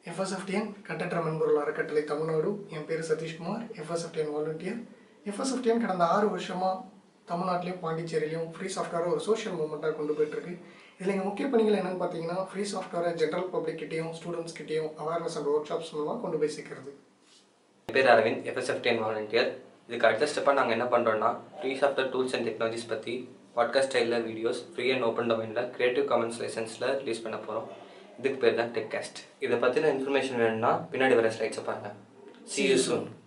FSFTN கட்டற்ற மென்பொருள் அறக்கட்டளை தமிழ்நாடு என் பேர் சதீஷ்குமார் எஃப்எஸ்எஃப்டிஎன் வாலண்டியர் எஃப்எஸ்எஃப்டிஎன் கடந்த ஆறு வருஷமாக தமிழ்நாட்டிலையும் பாண்டிச்சேரியிலையும் ஃப்ரீ சாஃப்ட்வேரை ஒரு சோஷியல் மூவ்மெண்ட்டாக கொண்டு போயிட்டுருக்கு இதில் எங்கள் முக்கிய பணிகள் என்னென்னு பார்த்தீங்கன்னா ஃப்ரீ சாஃப்ட்வேரை ஜென்ரல் பப்ளிக் கிட்டேயும் ஸ்டூடெண்ட்ஸ் கிட்டேயும் அவேர்னஸ் அண்ட் ஒர்க் ஷாப்ஸ் மூலமாக கொண்டு போய் சேர்க்கறது என் பேர் அரவிந்த் எஃப்எஸ்எஃப்டிஎன் வாலண்டியர் இதுக்கு அடுத்த ஸ்டெப்பாக நாங்கள் என்ன பண்ணுறோன்னா free software tools and technologies பற்றி பாட்காஸ்ட் ஸ்டைலில் வீடியோஸ் ஃப்ரீ அண்ட் ஓப்பன் டொமைனில் கிரியேட்டிவ் காமன்ஸ் லைசன்ஸில் ரிலீஸ் பண்ண போகிறோம் இதுக்கு பேர் தான் டெக்காஸ்ட் இதை பற்றின இன்ஃபர்மேஷன் வேணும்னா பின்னாடி வர ஸ்லைட்ஸை பாருங்கள் சி யூ சூன்